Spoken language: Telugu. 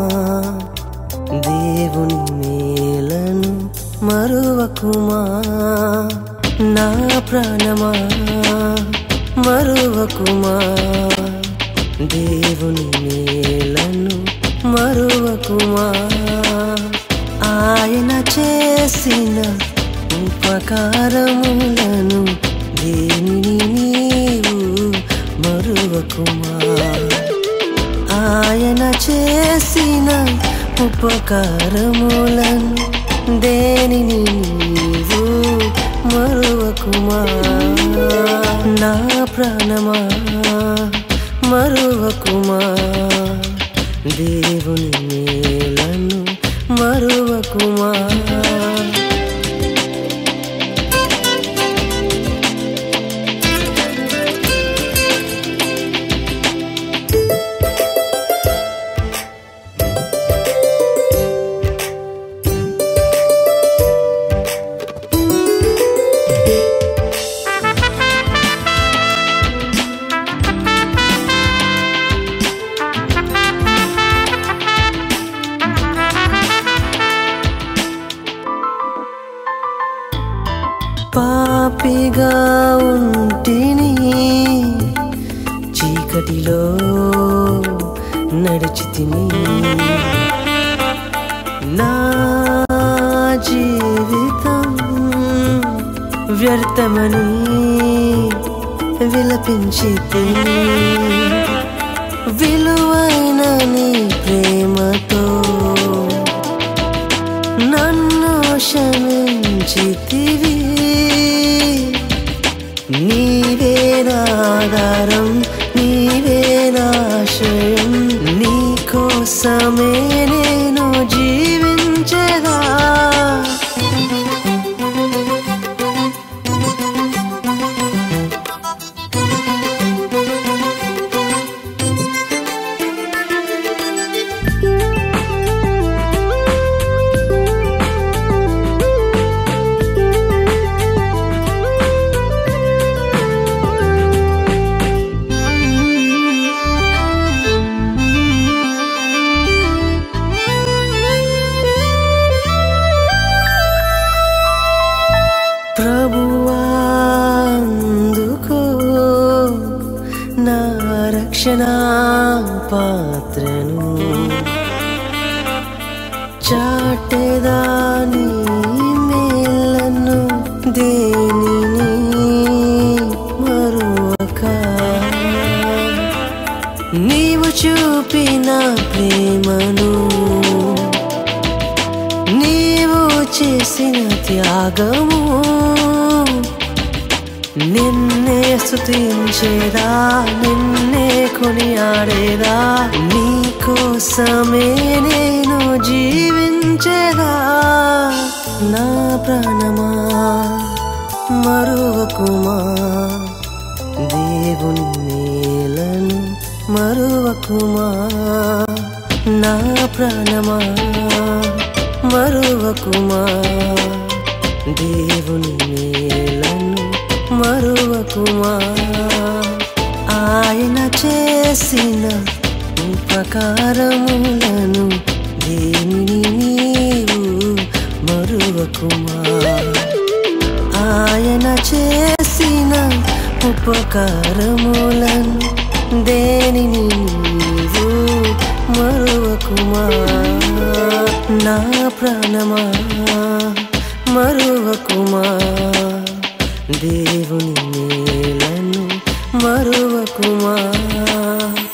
దేవుని మేలను మరువకుమా నా ప్రాణమా మరువకుమా దేవుని మేలను మరువకుమా ఆయన చేసిన ఉపకారములను దేనిని నీవు మరువకుమా ఆయన చేసిన ఉపకారములను దేనిని నీవు మరువకుమా నా ప్రాణమా మరువకుమా దేవుని మేలను మరువకుమా పాపిగా ఉంటిని చీకటిలో నడిచితిని నా జీవితం వ్యర్థమని విలపించి విలువైన నీ ప్రేమతో నన్ను క్షమించితివి నీవే నాధారం నీవే నాశయం నీ కోసమే నేను జీవించగా ప్రభువాందుకో నా రక్షణ పాత్రను చాటెదాని మేలను దేనిని మరువక నీవు చూపిన ప్రేమను నీవు చేసిన త్యాగము నిన్నే స్తుతించేదా నిన్నే కొనియాడేదా నీ కోసమే నేను జీవించేదా నా ప్రాణమా మరువకుమా దేవుని మేలను మరువకుమా నా ప్రాణమా మరువకుమా దేవుని మేలను మరువకుమా ఆయన చేసిన ఉపకారములను దేనిని నీవు మరువకుమా ఆయన చేసిన ఉపకారములను దేనిని నీవు మరువకుమా నా ప్రాణమా మరువకుమా దేవుని మేలను మరువకుమా